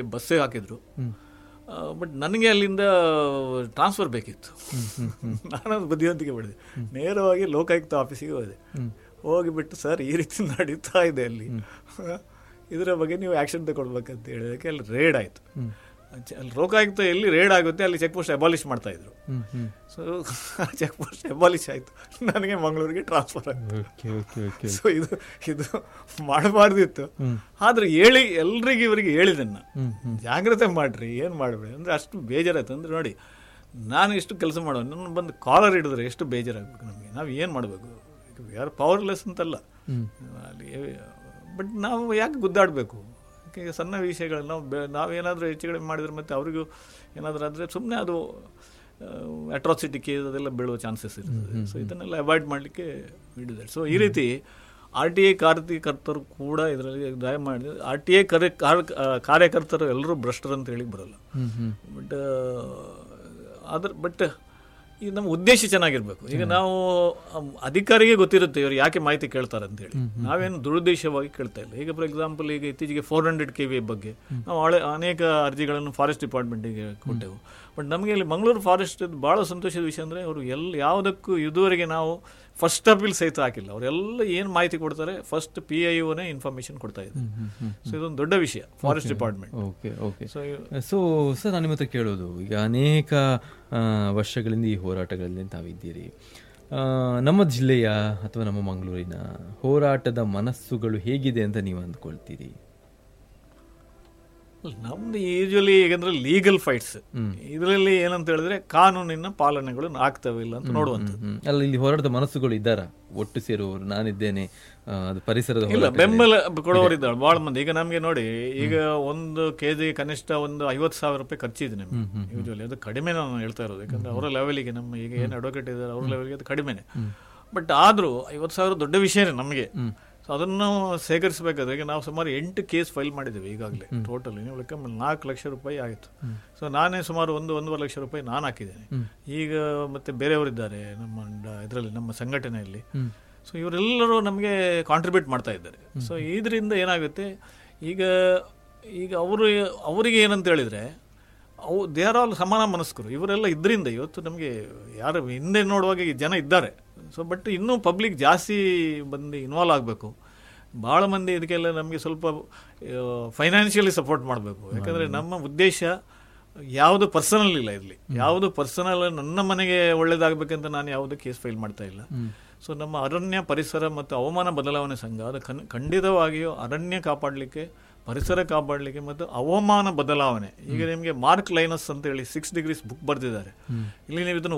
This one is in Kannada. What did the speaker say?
ಬಸ್ಸೇ ಹಾಕಿದ್ರು ಬಟ್ ನನಗೆ ಅಲ್ಲಿಂದ ಟ್ರಾನ್ಸ್ಫರ್ ಬೇಕಿತ್ತು ನಾನು ಅದು ಬುದ್ಧಿವಂತಿಕೆ ಮಾಡಿದೆ ನೇರವಾಗಿ ಲೋಕಾಯುಕ್ತ ಆಫೀಸಿಗೆ ಹೋದೆ ಹೋಗಿಬಿಟ್ಟು ಸರ್ ಈ ರೀತಿ ನಡೀತಾ ಇದೆ ಅಲ್ಲಿ ಇದರ ಬಗ್ಗೆ ನೀವು ಆ್ಯಕ್ಷನ್ ತಗೊಳ್ಬೇಕಂತ ಹೇಳಿದಕ್ಕೆ ಅಲ್ಲಿ ರೇಡ್ ಆಯಿತು ಅಲ್ಲಿ ಲೋಕಾಯುಕ್ತ ಎಲ್ಲಿ ರೇಡ್ ಆಗುತ್ತೆ ಅಲ್ಲಿ ಚೆಕ್ ಪೋಸ್ಟ್ ಅಬಾಲಿಷ್ ಮಾಡ್ತಾ ಇದ್ರು ಹ್ಮ್ ಹ್ಮ್ ಸೊ ಚೆಕ್ ಪೋಸ್ಟ್ ಅಬಾಲಿಷ್ ಆಯಿತು ನನಗೆ ಮಂಗಳೂರಿಗೆ ಟ್ರಾನ್ಸ್ಫರ್ ಆಯಿತು ಓಕೆ ಓಕೆ ಓಕೆ ಸೊ ಇದು ಇದು ಮಾಡಬಾರ್ದಿತ್ತು ಆದ್ರೆ ಹೇಳಿ ಎಲ್ರಿಗೂ ಇವರಿಗೆ ಹೇಳಿದೆ ನಾನು ಹ್ಮ್ ಹ್ಮ್ ಜಾಗ್ರತೆ ಮಾಡ್ರಿ ಏನು ಮಾಡಬೇಡಿ ಅಂದರೆ ಅಷ್ಟು ಬೇಜಾರಾಯ್ತು ಅಂದರೆ ನೋಡಿ ನಾನು ಎಷ್ಟು ಕೆಲಸ ಮಾಡೋ ನನ್ನ ಬಂದು ಕಾಲರ್ ಹಿಡಿದ್ರೆ ಎಷ್ಟು ಬೇಜಾರಾಗಬೇಕು ನಮಗೆ ನಾವು ಏನು ಮಾಡಬೇಕು ಯಾರು ಪವರ್ಲೆಸ್ ಅಂತಲ್ಲ ಅಲ್ಲಿ ಬಟ್ ನಾವು ಯಾಕೆ ಗುದ್ದಾಡಬೇಕು ಯಾಕೆ ಸಣ್ಣ ವಿಷಯಗಳು ನಾವು ಬೆ ನಾವೇನಾದರೂ ಹೆಚ್ಚು ಕಡಿಮೆ ಮಾಡಿದ್ರೆ ಮತ್ತೆ ಅವರಿಗೂ ಏನಾದರೂ ಆದರೆ ಸುಮ್ಮನೆ ಅದು ಅಟ್ರಾಸಿಟಿ ಕೇಸ್ ಅದೆಲ್ಲ ಬೀಳುವ ಚಾನ್ಸಸ್ ಇರ್ತದೆ ಸೊ ಇದನ್ನೆಲ್ಲ ಅವಾಯ್ಡ್ ಮಾಡಲಿಕ್ಕೆ ಹಿಡಿದ್ದಾರೆ ಸೊ ಈ ರೀತಿ ಆರ್ ಟಿ ಐ ಕಾರ್ಯಕರ್ತರು ಕೂಡ ಇದರಲ್ಲಿ ದಯಮಾಡಿ ಆರ್ ಟಿ ಐ ಕಾರ್ಯ ಕಾರ್- ಕಾರ್ಯಕರ್ತರು ಎಲ್ಲರೂ ಭ್ರಷ್ಟರು ಅಂತ ಹೇಳಿ ಬರಲ್ಲ ಹ್ಮ್ ಹ್ಮ್ ಬಟ್ ಅದ್ರ ಬಟ್ ಈಗ ನಮ್ಮ ಉದ್ದೇಶ ಚೆನ್ನಾಗಿರ್ಬೇಕು ಈಗ ನಾವು ಅಮ್, ಅಧಿಕಾರಿಗೆ ಗೊತ್ತಿರುತ್ತೆ ಇವರು ಯಾಕೆ ಮಾಹಿತಿ ಕೇಳ್ತಾರೆ ಅಂತ ಹೇಳಿ ನಾವೇನು ದುರುದ್ದೇಶವಾಗಿ ಕೇಳ್ತಾ ಇಲ್ಲ ಈಗ ಫಾರ್ ಎಕ್ಸಾಂಪಲ್ ಈಗ ಇತ್ತೀಚೆಗೆ ಫೋರ್ ಹಂಡ್ರೆಡ್ ಕೆ ವಿ ಬಗ್ಗೆ ನಾವು ಹಳೆ ಅನೇಕ ಅರ್ಜಿಗಳನ್ನು ಫಾರೆಸ್ಟ್ ಡಿಪಾರ್ಟ್ಮೆಂಟಿಗೆ ಕೊಟ್ಟೆವು ಬಟ್ ನಮಗೆ ಇಲ್ಲಿ ಮಂಗಳೂರು ಫಾರೆಸ್ಟ್ ಭಾಳ ಸಂತೋಷದ ವಿಷಯ ಅಂದರೆ ಅವರು ಎಲ್ಲ ಯಾವುದಕ್ಕೂ ಇದುವರೆಗೆ ನಾವು ಫಸ್ಟ್ ಅಪೀಲ್ ಸಹಿತ ಹಾಕಿಲ್ಲ ಅವರೆಲ್ಲ ಏನು ಮಾಹಿತಿ ಕೊಡ್ತಾರೆ ಫಸ್ಟ್ ಪಿ ಐ ಒನೇ ಇನ್ಫಾರ್ಮೇಶನ್ ಕೊಡ್ತಾ ಇದ್ದಾರೆ ಸೊ ಇದೊಂದು ದೊಡ್ಡ ವಿಷಯ forest department okay okay so so sir ನಾನು ನಿಮ್ಮ ಹತ್ರ ಕೇಳೋದು ಈಗ ಅನೇಕ ಆ, ವರ್ಷಗಳಿಂದ ಈ ಹೋರಾಟಗಳಲ್ಲಿ ತಾವಿದ್ದೀರಿ ಆ, ನಮ್ಮ ಜಿಲ್ಲೆಯ ಅಥವಾ ನಮ್ಮ ಮಂಗಳೂರಿನ ಹೋರಾಟದ ಮನಸ್ಸುಗಳು ಹೇಗಿದೆ ಅಂತ ನೀವು ಅಂದ್ಕೊಳ್ತೀರಿ ನಮ್ದು ಯೂಶಲಿ ಈಗಂದ್ರೆ ಲೀಗಲ್ ಫೈಟ್ಸ್ ಇದರಲ್ಲಿ ಏನಂತ ಹೇಳಿದ್ರೆ ಕಾನೂನಿನ ಪಾಲನೆಗಳು ಆಗ್ತವೆ ಇಲ್ಲ ಅಂತ ನೋಡುವಂಥದ್ದು ಹ್ಮ್. ಅಲ್ಲ ಇಲ್ಲಿ ಹೋರಾಟದ ಮನಸ್ಸುಗಳು ಇದ್ದಾರಾ ಒಟ್ಟು ಸೇರುವವರು ನಾನಿದ್ದೇನೆ ಆ, ಅದು ಪರಿಸರದ ಇಲ್ಲ ಹೋರಾಟ ಬೆಂಬಲ ಕೊಡೋರಿದ್ದಾಳೆ ಭಾಳ ಮಂದಿ ಈಗ ನಮಗೆ ನೋಡಿ ಈಗ ಒಂದು ಕೆ ಜಿ ಕನಿಷ್ಠ ಒಂದು ಐವತ್ತು ಸಾವಿರ ರೂಪಾಯಿ ಖರ್ಚಿದೆ ನಮಗೆ ಯೂಶಲಿ ಅದು ಕಡಿಮೆ ನಾನು ಹೇಳ್ತಾ ಇರೋದು ಯಾಕಂದ್ರೆ ಅವರ ಲೆವೆಲಿಗೆ ನಮ್ಮ ಈಗ ಏನು ಅಡ್ವೊಕೇಟ್ ಇದ್ದಾರೆ ಅವ್ರ ಲೆವೆಲ್ಗೆ ಅದು ಕಡಿಮೆನೆ ಬಟ್ ಆದರೂ ಐವತ್ತು ಸಾವಿರ ದೊಡ್ಡ ವಿಷಯನೇ ನಮಗೆ ಸೊ ಅದನ್ನು ಸೇಕರಿಸಬೇಕಾದ್ರೆ ಈಗ ನಾವು ಸುಮಾರು ಎಂಟು ಕೇಸ್ ಫೈಲ್ ಮಾಡಿದ್ದೇವೆ ಈಗಾಗಲೇ ಟೋಟಲ್ ನೀವು ಲೆಕ್ಕ ಮಾಡಿ ನಾಲ್ಕು ಲಕ್ಷ ರೂಪಾಯಿ ಆಯಿತು ಸೊ ನಾನೇ ಸುಮಾರು ಒಂದು ಒಂದೂವರೆ ಲಕ್ಷ ರೂಪಾಯಿ ನಾನು ಹಾಕಿದ್ದೇನೆ ಈಗ ಮತ್ತೆ ಬೇರೆಯವರಿದ್ದಾರೆ ನಮ್ಮ ಇದರಲ್ಲಿ ನಮ್ಮ ಸಂಘಟನೆಯಲ್ಲಿ ಸೊ ಇವರೆಲ್ಲರೂ ನಮಗೆ ಕಾಂಟ್ರಿಬ್ಯೂಟ್ ಮಾಡ್ತಾ ಇದ್ದಾರೆ ಸೊ ಇದರಿಂದ ಏನಾಗುತ್ತೆ ಈಗ ಈಗ ಅವರು ಅವರಿಗೆ ಏನಂತ ಹೇಳಿದರೆ ಅವು ದೇ ಆರ್ ಆಲ್ ಸಮಾನ ಮನಸ್ಕರು ಇವರೆಲ್ಲ ಇದರಿಂದ ಇವತ್ತು ನಮಗೆ ಯಾರು ಹಿಂದೆ ನೋಡುವಾಗ ಈ ಜನ ಇದ್ದಾರೆ ಸೊ ಬಟ್ ಇನ್ನೂ ಪಬ್ಲಿಕ್ ಜಾಸ್ತಿ ಬಂದು ಇನ್ವಾಲ್ವ್ ಆಗಬೇಕು ಭಾಳ ಮಂದಿ ಇದಕ್ಕೆಲ್ಲ ನಮಗೆ ಸ್ವಲ್ಪ ಫೈನಾನ್ಷಿಯಲಿ ಸಪೋರ್ಟ್ ಮಾಡಬೇಕು ಯಾಕಂದರೆ ನಮ್ಮ ಉದ್ದೇಶ ಯಾವುದು ಪರ್ಸನಲ್ ಇಲ್ಲ ಇರಲಿ ಯಾವುದು ಪರ್ಸನಲ್ ನನ್ನ ಮನೆಗೆ ಒಳ್ಳೇದಾಗಬೇಕಂತ ನಾನು ಯಾವುದೇ ಕೇಸ್ ಫೈಲ್ ಮಾಡ್ತಾ ಇಲ್ಲ ಸೊ ನಮ್ಮ ಅರಣ್ಯ ಪರಿಸರ ಮತ್ತು ಹವಾಮಾನ ಬದಲಾವಣೆ ಸಂಘ ಅದು ಖನ್ ಖಂಡಿತವಾಗಿಯೂ ಅರಣ್ಯ ಕಾಪಾಡಲಿಕ್ಕೆ ಪರಿಸರ ಕಾಪಾಡಲಿಕ್ಕೆ ಮತ್ತು ಹವಾಮಾನ ಬದಲಾವಣೆ ಈಗ ನಿಮಗೆ ಮಾರ್ಕ್ ಲೈನಸ್ ಅಂತ ಹೇಳಿ ಸಿಕ್ಸ್ ಡಿಗ್ರೀಸ್ ಬುಕ್ ಬರೆದಿದ್ದಾರೆ ಇಲ್ಲಿ ನೀವು ಇದನ್ನು